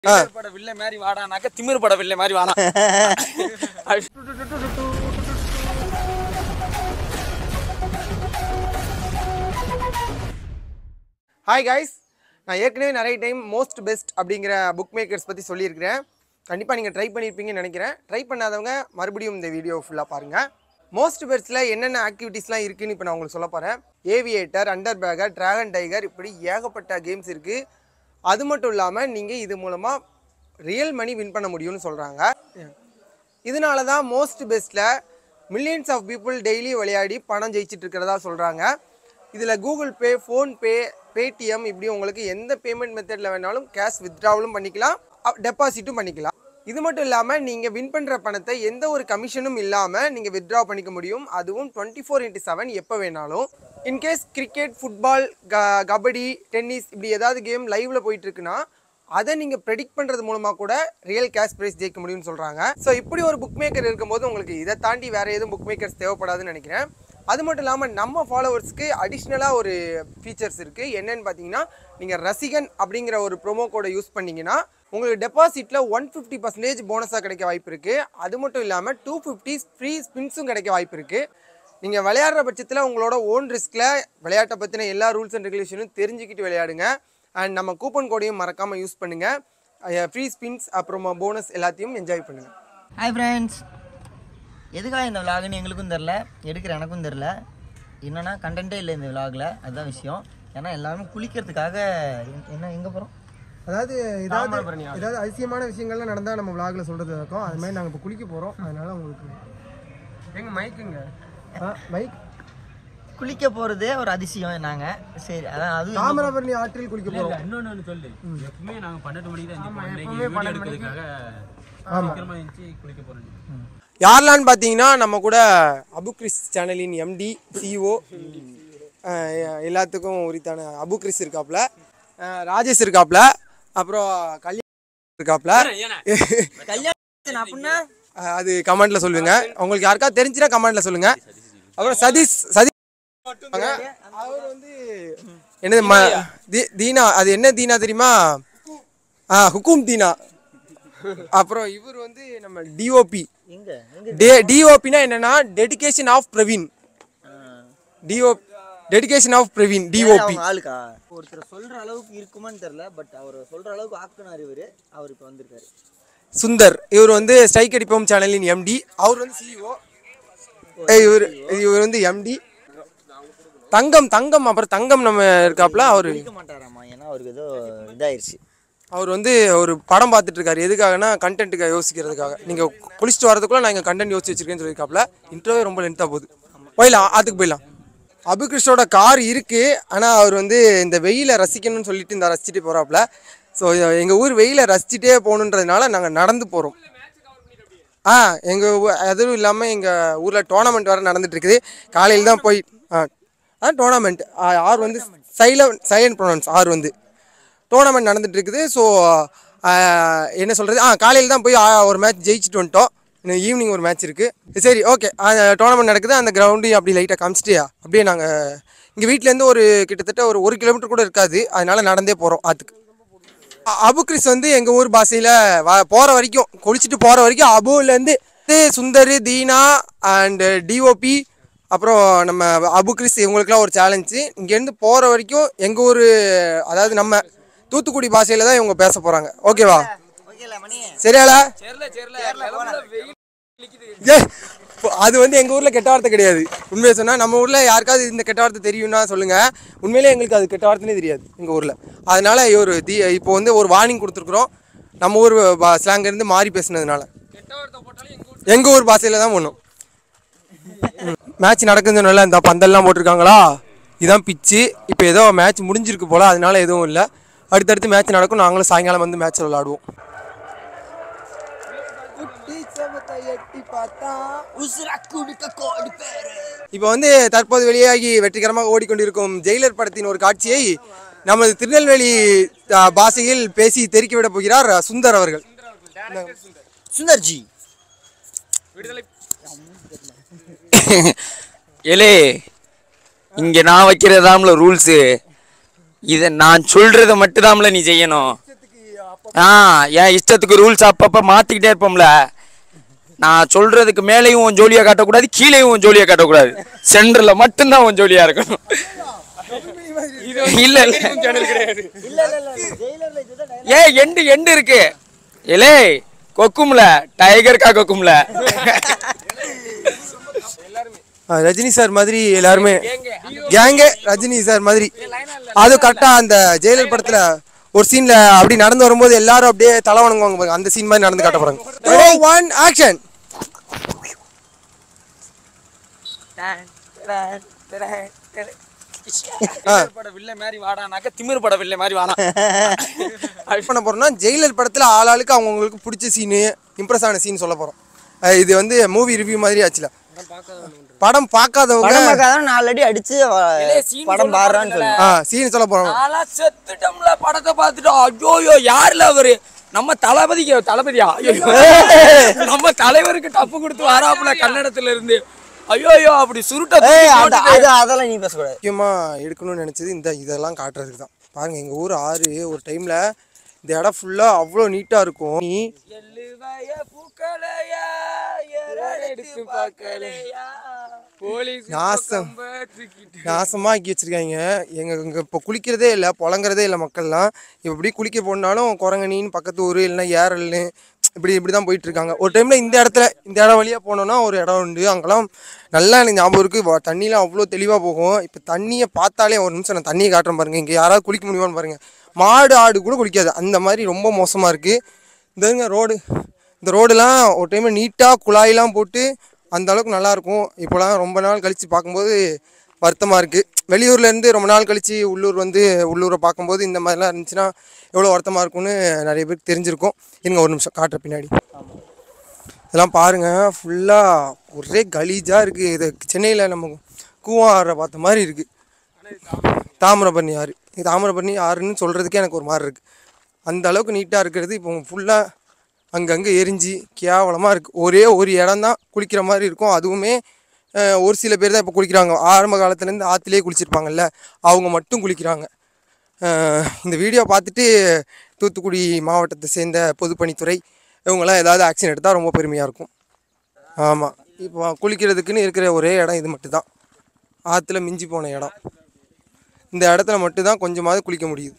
திமிர் பட வில்லை மாதிரி வாடானாக்க திமிர் பட வில்லை மாதிரி வாடா ஹாய் காய்ஸ் நான் ஏற்கனவே நிறைய டைம் மோஸ்ட் பெஸ்ட் அப்படிங்கிற புக் மேக்கர்ஸ் பற்றி சொல்லியிருக்கிறேன் கண்டிப்பாக நீங்கள் ட்ரை பண்ணியிருப்பீங்கன்னு நினைக்கிறேன் ட்ரை பண்ணாதவங்க மறுபடியும் இந்த வீடியோ ஃபுல்லாக பாருங்கள் மோஸ்ட் பெஸ்ட்டில் என்னென்ன ஆக்டிவிட்டீஸ்லாம் இருக்குன்னு இப்போ நான் உங்களுக்கு சொல்ல போகிறேன் aviator Andar Bahar dragon tiger இப்படி ஏகப்பட்ட கேம்ஸ் இருக்குது அது மட்டும் இல்லாமல் நீங்கள் இது மூலமாக ரியல் மணி வின் பண்ண முடியும்னு சொல்கிறாங்க இதனால தான் மோஸ்ட் பெஸ்ட்டில் மில்லியன்ஸ் ஆஃப் பீப்புள் டெய்லி விளையாடி பணம் ஜெயிச்சிட்டு இருக்கிறதா சொல்கிறாங்க இதில் கூகுள் பே ஃபோன்பே பேடிஎம் இப்படி உங்களுக்கு எந்த பேமெண்ட் மெத்தடில் வேணாலும் கேஷ் வித்ட்ராவலும் பண்ணிக்கலாம் டெபாசிட்டும் பண்ணிக்கலாம் இது மட்டும் இல்லாமல் நீங்கள் வின் பண்ணுற பணத்தை எந்த ஒரு கமிஷனும் இல்லாமல் நீங்கள் வித்ட்ரா பண்ணிக்க முடியும் அதுவும் டுவெண்ட்டி ஃபோர் இன்ட்டு செவன் எப்போ வேணாலும் இன்கேஸ் கிரிக்கெட் ஃபுட்பால் க கபடி டென்னிஸ் இப்படி ஏதாவது கேம் லைவ்ல போயிட்டு இருக்குன்னா அதை நீங்கள் ப்ரெடிக்ட் பண்ணுறது மூலமாக கூட ரியல் கேஷ் ப்ரைஸ் ஜெயிக்க முடியும்னு சொல்கிறாங்க ஸோ இப்படி ஒரு புக் மேக்கர் இருக்கும்போது உங்களுக்கு இதை தாண்டி வேறு எதுவும் புக் மேக்கர்ஸ் தேவைப்படாதுன்னு நினைக்கிறேன் அது மட்டும் இல்லாமல் நம்ம ஃபாலோவர்ஸ்க்கு அடிஷ்னலாக ஒரு ஃபீச்சர்ஸ் இருக்குது என்னன்னு பார்த்தீங்கன்னா நீங்கள் ரசிகன் அப்படிங்கிற ஒரு ப்ரோமோ கோடை யூஸ் பண்ணீங்கன்னா உங்களுக்கு டெபாசிட்டில் ஒன் ஃபிஃப்டி பர்சன்டேஜ் போனஸாக கிடைக்க வாய்ப்பு இருக்குது அது மட்டும் இல்லாமல் டூ ஃபிஃப்டி ஃப்ரீ ஸ்பின்ஸும் கிடைக்க வாய்ப்பு இருக்குது நீங்கள் விளையாடுற பட்சத்தில் உங்களோட ஓன் ரிஸ்கில் விளையாட்டை பற்றின எல்லா ரூல்ஸ் அண்ட் ரெகுலேஷனும் தெரிஞ்சுக்கிட்டு விளையாடுங்க அண்ட் நம்ம கூப்பன் கோடையும் மறக்காமல் யூஸ் பண்ணுங்கள் ஃப்ரீ ஸ்பின்ஸ் அப்புறம் போனஸ் எல்லாத்தையும் என்ஜாய் பண்ணுங்கள் ஹாய் ஃப்ரெண்ட்ஸ் எதுக்காக இந்த விலாகுன்னு எங்களுக்கும் தெரில எடுக்கிற எனக்கும் தெரில என்னன்னா கண்டென்ட்டே இல்லை இந்த விலாகில் அதுதான் விஷயம் ஏன்னா எல்லாருமே குளிக்கிறதுக்காக எ- என்ன எங்கே போகிறோம் அதாவது ஏதாவது ஏதாவது அதிசயமான விஷயங்கள்லாம் நடந்தால் நம்ம விளாகில் சொல்கிறது இருக்கும் அது மாதிரி நாங்கள் இப்போ குளிக்க போகிறோம் அதனால உங்களுக்கு எங்கள் மைக்குங்க மைக் குளிக்க போகிறதே ஒரு அதிசயம் நாங்கள் சரி அதான் அது தாமிரபரணி ஆற்றில் குளிக்க போகிறோம் இன்னொன்னு சொல்லு எப்பவுமே நாங்க பன்னெண்டு மணிக்கு தான் எந்திரிப்போம். இன்னைக்கு வீடியோ எடுக்கிறதுக்காக சீக்கிரமா எந்திரிச்சு குளிக்க போறோம் யாரெல்லாம்னு பார்த்தீங்கன்னா நம்ம கூட அபு கிறிஸ் சேனலின் எம்டி சிஇஓ எல்லாத்துக்கும் உரித்தான அபு கிறிஸ் இருக்காப்புல அஹ் ராஜேஷ் இருக்காப்புல அப்புறம் கல்யாணம் இருக்காப்புல கல்யாணம் அப்படின்னா அஹ் அது கமெண்ட்ல சொல்லுங்க உங்களுக்கு யாருக்கா தெரிஞ்சுனா கமெண்ட்ல சொல்லுங்க அப்புறம் சதீஷ் சதீஷ் அவர் வந்து என்னது ம- தி- தீனா அது என்ன தீனா தெரியுமா ஆ ஹுக்கும் தீனா அப்புறம் இவர் வந்து நம்ம டிஓபி எங்கே எங்கே டே டிஓபினா என்னன்னா dedication of Praveen DO dedication of Praveen DOP அவங்க ஆளுக்கா ஒருத்தர் சொல்கிற அளவுக்கு இருக்குமான்னு தெரில பட் அவர் சொல்கிற அளவுக்கு ஆக்குனார் இவர் அவர் இப்போ வந்திருக்காரு சுந்தர் இவர் வந்து ஸ்ட்ரைக் அடிப்போம் சேனலின் எம்டி அவர் வந்து சிஇஓ இவர் இவர் வந்து எம்டி தங்கம் தங்கம் அப்புறம் தங்கம் நம்ம இருக்காப்புல அவர் குளிக்க மாட்டாராமா ஏன்னா அவருக்கு ஏதோ இதாயிருச்சு அவர் வந்து ஒரு படம் பார்த்துட்டு இருக்காரு எதுக்காகனா கண்டென்ட்டுக்கு யோசிக்கிறதுக்காக நீங்க குளிச்சுட்டு வரதுக்குள்ள நான் இங்க கண்டென்ட் யோசிச்சு வச்சிருக்கேன்னு சொல்லியிருக்காப்புல இன்டர்வியூ ரொம்ப லென்த்தாக போகுது போயிடலாம் அதுக்கு போயிடலாம் அபிகிருஷ்ணோட கார் இருக்கு ஆனா அவர் வந்து இந்த வெயிலை ரசிக்கணும்னு சொல்லிட்டு இந்த ரசிச்சுட்டு போறாப்புல ஸோ எங்க ஊர் வெயிலை ரசிச்சுட்டே போகணுன்றதுனால நாங்க நடந்து போறோம் ஆ எங்கள் ஊ அதுவும் இல்லாமல் எங்கள் ஊரில் டோர்னமெண்ட் வேறு நடந்துட்டு இருக்குது காலையில் தான் போய் ஆ ஆ டோர்னமெண்ட் ஆர் வந்து சைலண்ட் சைலண்ட் ப்ரொனன்ஸ் ஆர் வந்து டோர்னமெண்ட் நடந்துட்டு இருக்குது ஸோ என்ன சொல்கிறது ஆ காலையில் தான் போய் ஆ, ஒரு மேட்ச் ஜெயிச்சுட்டு வந்துட்டோம் இன்னும் ஈவினிங் ஒரு மேட்ச் இருக்குது சரி ஓகே டோர்னமெண்ட் நடக்குது அந்த கிரவுண்டையும் அப்படி லைட்டாக காமிச்சிட்டு அப்படியே நாங்கள் இங்கே வீட்டிலேருந்து ஒரு கிட்டத்தட்ட ஒரு ஒரு கிலோமீட்டர் கூட இருக்காது அதனால நடந்தே போகிறோம் ஆற்றுக்கு அ- அபு கிறிஸ் வந்து எங்கள் ஊர் பாஷையில் வ போகிற வரைக்கும் குளிச்சுட்டு போகிற வரைக்கும் அபுலேருந்து சுந்தர் தீனா அண்டு டிஓபி அப்புறம் நம்ம அபு கிறிஸ் இவங்களுக்குலாம் ஒரு சேலஞ்சு இங்கேருந்து போகிற வரைக்கும் எங்கள் ஊர் அதாவது நம்ம தூத்துக்குடி பாஷையில் தான் இவங்க பேச போகிறாங்க ஓகேவா ஓகேல மணி சரியால சரில சரில வெயில் ஏ அது வந்து எங்கள் ஊரில் கெட்ட வார்த்தை கிடையாது உண்மையை சொன்னால் நம்ம ஊரில் யாருக்காவது இந்த கெட்ட வார்த்தை தெரியும்னா சொல்லுங்கள் உண்மையிலே எங்களுக்கு அது கெட்ட வார்த்தைனே தெரியாது எங்கள் ஊரில் அதனால இவர் தி இப்போ வந்து ஒரு வார்னிங் கொடுத்துருக்குறோம் நம்ம ஊர் ஸ்லாங் இருந்து மாறி பேசுனதுனால எங்கள் ஊர் பாஷையில் தான் பண்ணும் மேட்ச் நடக்குதுன்னு சொன்னல இந்த பந்தல்லாம் போட்டிருக்காங்களா இதான் பிச்சு இப்போ ஏதோ மேட்ச் முடிஞ்சிருக்கு போல அதனால எதுவும் இல்லை அடுத்தடுத்து மேட்ச் நடக்கும் நாங்களும் சாயங்காலம் வந்து மேட்ச் விளாடுவோம் இப்போ வந்து தற்போது வெளியாகி வெற்றிகரமாக ஓடிக்கொண்டிருக்கும் ஜெயிலர் படத்தின் ஒரு காட்சியை நமது திருநெல்வேலி ஆ, பாஷையில் பேசி தெறிக்க விட போகிறார் சுந்தர் அவர்கள் சுந்தர்ஜி எலே இங்க நான் வைக்கிறதாம்ல ரூல்ஸு இதை நான் சொல்றத மட்டும்தாம்ல நீ செய்யணும் ஆ என் இஷ்டத்துக்கு ரூல்ஸ் அப்பப்ப மாத்திக்கிட்டே இருப்போம்ல நான் சொல்றதுக்கு மேலேயும் உன் ஜோலியா காட்டக்கூடாது கீழேயும் உன் ஜோலியா காட்டக்கூடாது சென்டர்ல மட்டும்தான் உன் ஜோலியா இருக்கணும் இல்ல இல்ல கிடையாது ஏ எண்டு எண்டு இருக்கு இலே கொக்கும்ல டைகர்க்கா கொக்கும்ல ஆ, ரஜினி சார் மாதிரி எல்லாருமே கேங்கே ரஜினி சார் மாதிரி அது கரெக்டா அந்த ஜெயலலிதா படத்துல ஒரு சீன்ல அப்படி நடந்து வரும்போது எல்லாரும் அப்படியே தலை வணங்குவாங்க பாருங்க. அந்த சீன் மாதிரி நடந்து காட்ட போறாங்க ஒன் ஆக்ஷன் பட வில்லை மாதிரி வாடானாக்க திமிர் பட வில்லை மாதிரி வாடா பண்ண போறோம்னா ஜெயிலர் படத்துல ஆளாளுக்கு அவங்களுக்கு பிடிச்ச சீனு இம்ப்ரெஸ் ஆன சீன் சொல்ல போறோம் அஹ் இது வந்து மூவி ரிவ்யூ மாதிரி ஆச்சுல படம் பார்க்காதவங்க படம் பார்க்காதான் நாலு அடி அடிச்சு அவ- scene படம் சொல்ல பாடுறான்னு சொல்லு ஆ சீன் சொல்ல போறோம் நான்லாம் செத்துட்டோம்ல படத்தை பார்த்துட்டோம் ஐயோயோ யாருல அவரு நம்ம தளபதிக்கு தளபதியா ஐயோ நம்ம தலைவருக்கு டப்பு கொடுத்து வராப்புல கன்னடத்துல இருந்து ஐயோயோ அப்படி சுருட்ட ஏய் தூக்கி அந்த போட்டுட்டு- அது அதெல்லாம் நீ பேசக்கூடாது முக்கியமா எடுக்கணும்னு நினைச்சது இந்த இதெல்லாம் காட்டுறதுக்கு தான் பாருங்க எங்க ஊர் ஆறு ஒரு டைம்ல இந்த இடம் ஃபுல்லா அவ்வளோ நீட்டா இருக்கும் நீ எள்ளுவய பூக்களையா, எரடு எடுத்து பார்க்கலையா, போலீஸ் நாசம். கம்ப தூக்கிட்டு. நாசமா ஆக்கி வச்சிருக்காங்க எங்க இங்க இப்போ குளிக்கிறதே இல்லை புழங்குறதே இல்லை மக்கள்லாம் இப்போ இப்படி குளிக்க போனாலும் குரங்கணின்னு பக்கத்து ஊர் இல்லைன்னா ஏரல்னு இப்படி இப்படி தான் போயிட்டு இருக்காங்க ஒரு டைம்ல இந்த இடத்துல இந்த இடம் வழியா போனோம்னா ஒரு இடம் உண்டு அங்கெல்லாம் நல்லா எனக்கு ஞாபகம் இருக்கு வ- தண்ணிலாம் அவ்வளோ தெளிவாக போகும் இப்போ தண்ணியை பார்த்தாலே ஒரு நிமிஷம் நான் தண்ணியை காட்டுறேன் பாருங்க இங்கே யாராவது குளிக்க முடியுமான்னு பாருங்க மாடு ஆடு கூட குளிக்காது அந்த மாதிரி ரொம்ப மோசமா இருக்கு இந்த ரோடு இந்த ரோடுலாம் ஒரு டைம் நீட்டாக குழாயெல்லாம் போட்டு அந்த அளவுக்கு நல்லா இருக்கும் இப்போலாம் ரொம்ப நாள் கழித்து பார்க்கும்போது வருத்தமாக இருக்குது வெளியூர்லேருந்து ரொம்ப நாள் கழித்து உள்ளூர் வந்து உள்ளூரை பார்க்கும்போது இந்த மாதிரிலாம் இருந்துச்சுன்னா எவ்வளோ வருத்தமாக இருக்கும்னு நிறைய பேருக்கு தெரிஞ்சிருக்கும் இருங்க ஒரு நிமிஷம் காட்டுற பின்னாடி இதெல்லாம் பாருங்கள் ஃபுல்லாக ஒரே கலீஜாக இருக்குது இது சென்னையில் நம்ம கூவாரை பார்த்த மாதிரி இருக்குது தாமிரபரணி ஆறு இது தாமிரபரணி ஆறுன்னு சொல்கிறதுக்கே எனக்கு ஒரு மாதிரி இருக்குது அந்த அளவுக்கு நீட்டாக இருக்கிறது இப்போ ஃபுல்லாக அங்கங்கே எரிஞ்சு கேவலமாக இருக்குது ஒரே ஒரு இடம் தான் குளிக்கிற மாதிரி இருக்கும் அதுவுமே அஹ், ஒரு சில பேர் தான் இப்போ குளிக்கிறாங்க ஆரம்ப காலத்துலேருந்து ஆற்றுலேயே குளிச்சிருப்பாங்கல்ல அவங்க மட்டும் குளிக்கிறாங்க அஹ், இந்த வீடியோ பார்த்துட்டு தூத்துக்குடி மாவட்டத்தை சேர்ந்த பொதுப்பணித்துறை இவங்கெல்லாம் ஏதாவது ஆக்ஷன் எடுத்தால் ரொம்ப பெருமையாக இருக்கும் ஆமாம் இப்போ குளிக்கிறதுக்குன்னு இருக்கிற ஒரே இடம் இது மட்டும்தான் ஆற்றுல மிஞ்சி போன இடம் இந்த இடத்துல மட்டும்தான் கொஞ்சமாவது குளிக்க முடியுது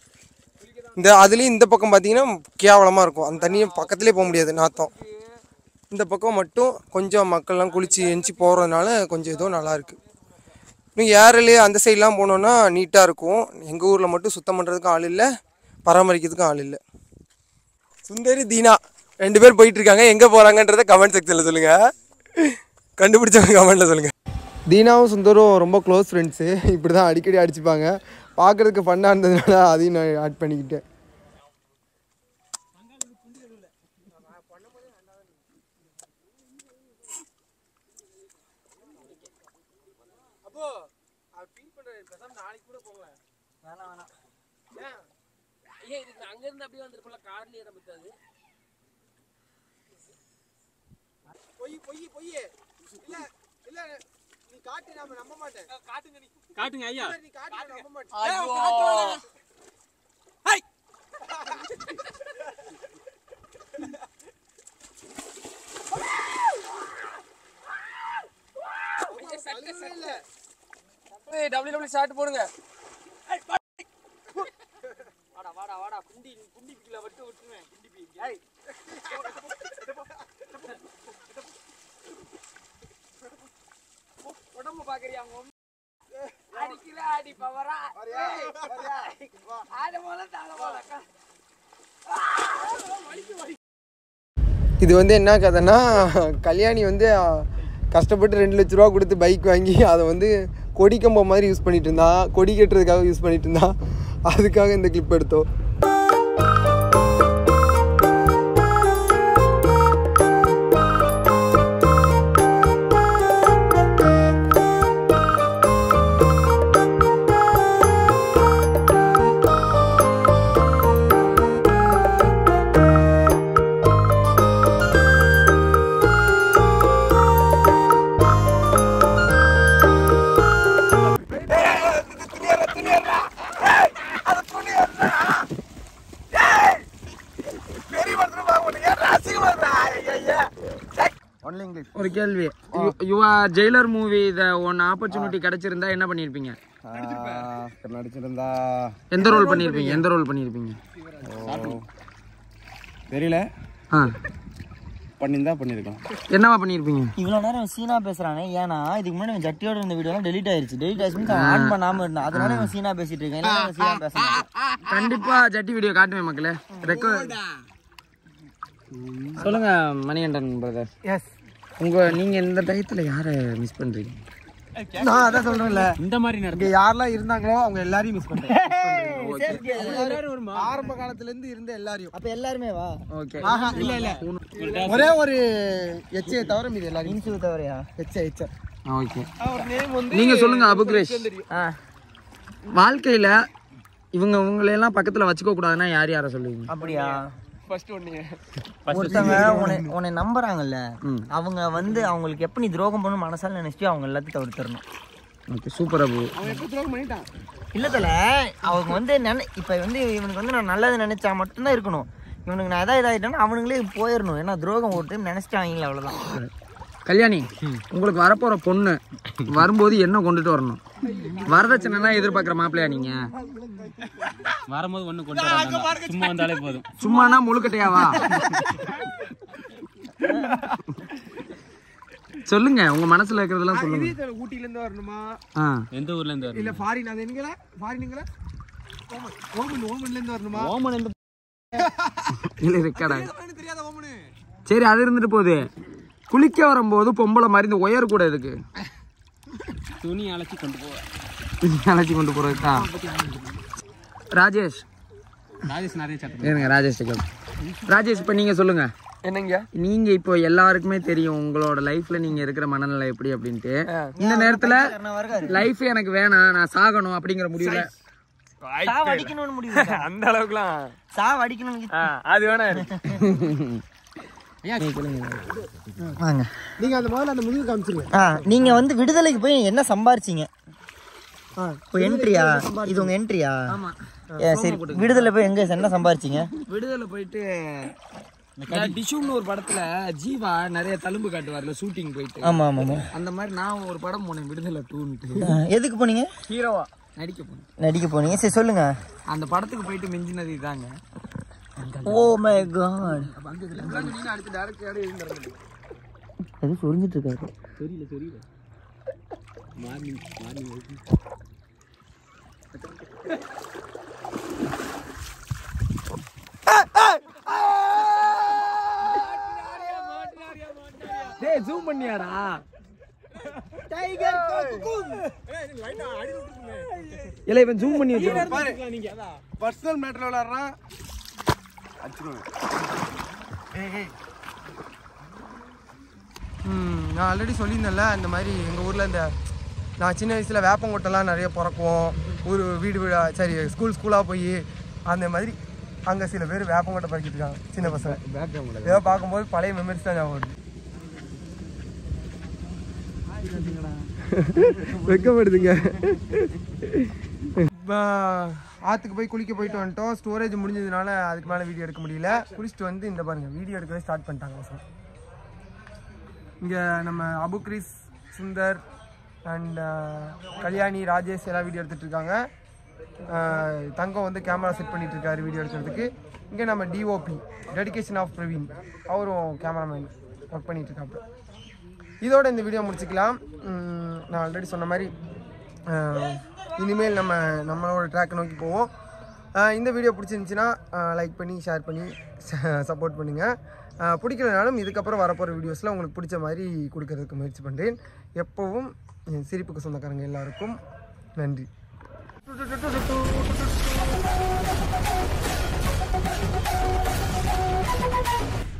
இந்த அதுலேயும் இந்த பக்கம் பார்த்தீங்கன்னா கேவலமாக இருக்கும் அந்த தண்ணியை பக்கத்துலேயே போக முடியாது நாத்தம் இந்த பக்கம் மட்டும் கொஞ்சம் மக்கள்லாம் குளிச்சு எஞ்சி போகிறதுனால கொஞ்சம் ஏதோ நல்லா இருக்கு இன்னும் ஏரலு அந்த சைட்லாம் போனோன்னா நீட்டாக இருக்கும் எங்கள் ஊரில் மட்டும் சுத்தம் பண்ணுறதுக்கும் ஆள் இல்லை பராமரிக்கிறதுக்கும் ஆள் இல்லை சுந்தரி தீனா ரெண்டு பேர் போயிட்டு இருக்காங்க எங்கே போகிறாங்கன்றத கமெண்ட் செக்ஷனில் சொல்லுங்கள் கண்டுபிடிச்சவங்க கமெண்ட்டில் சொல்லுங்கள் தீனாவும் சுந்தரும் ரொம்ப க்ளோஸ் ஃப்ரெண்ட்ஸு இப்படி தான் அடிக்கடி அடிச்சுப்பாங்க பார்க்குறதுக்கு ஃபன்னாக இருந்ததுனால அதையும் நான் ஆட் பண்ணிக்கிட்டேன் பொய் பொய் பொய் இல்லை இல்லை நீ காட்டு நாம நம்ப மாட்டேன் காட்டுங்க ஐயா நீ காட்டு நம்ப மாட்டேன் ஏய், WWE ஷாட் போடுங்க வாடா வாடா வாடா குண்டி குண்டி பிக்கில விட்டு விட்டுருவேன் குண்டி பீ உடம்பு பாக்குறியா உங்க அம்மா? அடிக்கிற அடி பவரா ஆட போல தாழ போல இது வந்து என்ன கதைன்னா கல்யாணி வந்து அ, கஷ்டப்பட்டு ரெண்டு லட்ச ரூபா கொடுத்து பைக் வாங்கி அதை வந்து கொடி கம்பம் மாதிரி யூஸ் பண்ணிட்டு இருந்தா கொடி கட்டுறதுக்காக யூஸ் பண்ணிட்டு இருந்தா அதுக்காக இந்த கிளிப் எடுத்தோம் ஒன்லி இங்கிலீஷ் ஒரு கேள்வி யுவா ஜெயிலர் மூவி இத ஒன் ஆப்பர்ச்சுனிட்டி கிடைச்சிருந்தா என்ன பண்ணிருப்பீங்க நடிச்சிருந்தா எந்த ரோல் பண்ணிருப்பீங்க எந்த ரோல் பண்ணிருப்பீங்க தெரியல ஆ பண்ணியிருந்தா பண்ணியிருக்கோம் என்னவா பண்ணிருப்பீங்க இவ்வளவு நேரம் சீனா பேசுறானே ஏன்னா இதுக்கு முன்னாடி இவன் ஜட்டியோட இருந்த வீடியோ எல்லாம் டெலிட் ஆயிருச்சு டெலிட் ஆயிடுச்சு ஆன் பண்ணாம இருந்தான் அதனால இவன் சீனா பேசிட்டு இருக்கேன் இல்லைன்னா இவன் சீனா பேச மாட்டான். கண்டிப்பா ஜட்டி வீடியோ காட்டுவேன் மக்களே ரெக்கார்ட் சொல்லுங்க மணிகண்டன் பிரதர் எஸ் உங்க நீங்க இந்த டயத்துல யாரை மிஸ் பண்றீங்க நான் அதான் சொல்றேன்ல இந்த மாதிரி இங்க யாரெல்லாம் இருந்தாங்களோ அவங்க எல்லாரையும் மிஸ் பண்றேன் ஆரம்ப காலத்துல இருந்து இருந்த எல்லாரையும் அப்ப எல்லாருமே வா ஓகே ஆஹா இல்ல இல்ல ஒரே ஒரு எச்சையை தவிர மீது எல்லாரையும் இன்சு தவறையா எச்சை எச்சை ஓகே நீங்க சொல்லுங்க அபுக்ரேஷ் வாழ்க்கையில இவங்க உங்களை எல்லாம் பக்கத்துல வச்சுக்க கூடாதுன்னா யார் யாரை சொல்லுவீங்க அப்படியா ஒருத்தவங்க உன்னை உன்னை நம்புறாங்கல்ல அவங்க வந்து அவங்களுக்கு எப்ப நீ துரோகம் பண்ணணும் மனசால நினைச்சிட்டு அவங்க எல்லாத்தையும் தவிர்த்துறணும் ஓகே சூப்பர் அபு இல்ல தல அவங்க வந்து நினை இப்ப வந்து இவனுக்கு வந்து நான் நல்லது நினைச்சா மட்டும்தான் இருக்கணும் இவனுக்கு நான் எதாவது இதாயிட்டேன்னா அவனுங்களே போயிடணும் ஏன்னா துரோகம் ஒரு டைம் நினைச்சிட்டாங்க அவ்வளவுதான் கல்யாணி உங்களுக்கு வரப்போற பொண்ணு வரும்போது என்ன கொண்டுட்டு வரணும் வரதட்சணைலாம் எதிர்பார்க்குற மாப்பிள்ளையா நீங்க வரும்போது ஒண்ணு கொண்டு வர வேண்டாம். சும்மா வந்தாலே போதும் சும்மானா முழுக்கட்டையாவா சொல்லுங்க உங்க மனசுல இருக்கிறதெல்லாம் சொல்லுங்க ஊட்டில இருந்து வரணுமா ஆ எந்த ஊர்ல இருந்து இல்ல ஃபாரின் அது எங்கல ஃபாரினுங்களா ஓமன் ஓமன்ல இருந்து வரணுமா ஓமன் எந்த இல்ல இருக்கடா தெரியாத ஓமனு சரி அது இருந்துட்டு போகுது குளிக்க வரும்போது பொம்பளை மாதிரி இந்த ஒயர் கூட இருக்கு துணி அழைச்சி கொண்டு போவ அழைச்சி கொண்டு போறதுக்கா ராஜேஷ் ராஜேஷ் நிறைய சட்டம் இருங்க ராஜேஷ் கேளு. ராஜேஷ் இப்போ நீங்க சொல்லுங்க என்னங்க நீங்க இப்போ எல்லாருக்குமே தெரியும் உங்களோட லைஃப்ல நீங்க இருக்கிற மனநிலை எப்படி அப்படின்ட்டு இந்த நேரத்துல லைஃப் எனக்கு வேணாம் நான் சாகணும் அப்படிங்கிற முடிவுல சாவ அடிக்கணும்னு முடிவு அந்த அளவுக்குலாம் சாவ அடிக்கணும்னு அது வேணா வாங்க நீங்க அந்த முதல்ல அந்த முடிவு காமிச்சிருங்க ஆ நீங்க வந்து விடுதலைக்கு போய் என்ன சம்பாரிச்சீங்க இப்போ என்ட்ரியா இது உங்க என்ட்ரியா சரி விடுதலை போய் எங்க என்ன சம்பாரிச்சீங்க விடுதலை போயிட்டு டிஷும்னு ஒரு படத்துல ஜீவா நிறைய தழும்பு காட்டுவார்ல ஷூட்டிங் போயிட்டு ஆமா ஆமா ஆமா அந்த மாதிரி நான் ஒரு படம் போனேன் விடுதலை டூன்ட்டு ஆ, எதுக்கு போனீங்க ஹீரோவா நடிக்க போனேன் நடிக்க போனீங்க சரி சொல்லுங்க அந்த படத்துக்கு போயிட்டு மிஞ்சினது இதாங்க ஓ மை காட் அடுத்து டேரக்டர் இருந்துருந்தது எது சொரிஞ்சிட்டு இருக்காரு தெரியல தெரியல மார்னிங் மார்னிங் டேய் ஜூம் பண்ணியாடா இல்ல இவன் ஜூம் பண்ணி வச்சிருக்கான் பர்சனல் மேட்டர் விளையாடுறான் ம், நான் ஆல்ரெடி சொல்லியிருந்தேன்ல இந்த மாதிரி எங்கள் ஊரில் இந்த நான் சின்ன வயசில் வேப்பங்கொட்டெல்லாம் நிறைய பிறக்குவோம் ஊர் வீடு வீடா சரி ஸ்கூல் ஸ்கூலாக போய் அந்த மாதிரி அங்கே சில பேர் வேப்பங்கொட்டை பறக்கிட்டு இருக்காங்க சின்ன பசங்க ஏதோ பார்க்கும்போது பழைய மெமரிஸ் தான் ஞாபகம் வருது வெக்கப்படுதுங்க ஆற்றுக்கு போய் குளிக்க போயிட்டு வந்துட்டோம் ஸ்டோரேஜ் முடிஞ்சதுனால அதுக்கு மேலே வீடியோ எடுக்க முடியல குளிச்சுட்டு வந்து இந்த பாருங்க வீடியோ எடுக்கவே ஸ்டார்ட் பண்ணிட்டாங்க பசங்க இங்கே நம்ம அபுக்ரிஸ் சுந்தர் அண்ட் கல்யாணி ராஜேஷ் எல்லாம் வீடியோ எடுத்துட்டு இருக்காங்க அஹ், தங்கம் வந்து கேமரா செட் பண்ணிட்டு இருக்காரு வீடியோ எடுக்கிறதுக்கு இங்கே நம்ம டிஓபி டெடிகேஷன் ஆஃப் பிரவீன் அவரும் கேமராமேன் ஒர்க் பண்ணிட்டு இருக்காப்புல இதோட இந்த வீடியோ முடிச்சுக்கலாம் உம், நான் ஆல்ரெடி சொன்ன மாதிரி அஹ், இனிமேல் நம்ம நம்மளோட ட்ராக்கை நோக்கி போவோம் அஹ், இந்த வீடியோ பிடிச்சிருந்துச்சின்னா லைக் பண்ணி ஷேர் பண்ணி சப்போர்ட் பண்ணுங்கள் பிடிக்கலனாலும் இதுக்கப்புறம் வரப்போகிற வீடியோஸில் உங்களுக்கு பிடிச்ச மாதிரி கொடுக்கறதுக்கு முயற்சி பண்ணுறேன் எப்போவும் என் சிரிப்புக்கு சொந்தக்காரங்க எல்லாருக்கும் நன்றி